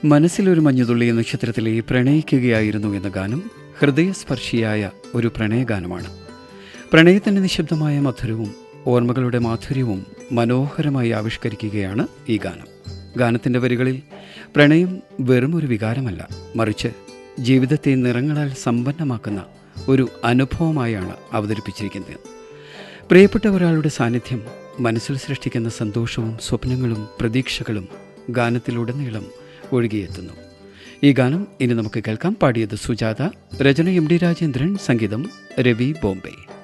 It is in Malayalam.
മനസ്സിലൊരു മഞ്ഞുതുള്ളി എന്ന ചിത്രത്തിലെ പ്രണയിക്കുകയായിരുന്നു എന്ന ഗാനം ഹൃദയസ്പർശിയായ ഒരു പ്രണയഗാനമാണ് പ്രണയത്തിൻ്റെ നിശബ്ദമായ മധുരവും ഓർമ്മകളുടെ മാധുര്യവും മനോഹരമായി ആവിഷ്കരിക്കുകയാണ് ഈ ഗാനം ഗാനത്തിൻ്റെ വരികളിൽ പ്രണയം വെറും ഒരു വികാരമല്ല മറിച്ച് ജീവിതത്തെ നിറങ്ങളാൽ സമ്പന്നമാക്കുന്ന ഒരു അനുഭവമായാണ് അവതരിപ്പിച്ചിരിക്കുന്നത് പ്രിയപ്പെട്ട ഒരാളുടെ സാന്നിധ്യം മനസ്സിൽ സൃഷ്ടിക്കുന്ന സന്തോഷവും സ്വപ്നങ്ങളും പ്രതീക്ഷകളും ഗാനത്തിലുടനീളം ഒഴുകിയെത്തുന്നു ഈ ഗാനം ഇനി നമുക്ക് കേൾക്കാം പാടിയത് സുജാത രചന എം ഡി രാജേന്ദ്രൻ സംഗീതം രവി ബോംബെ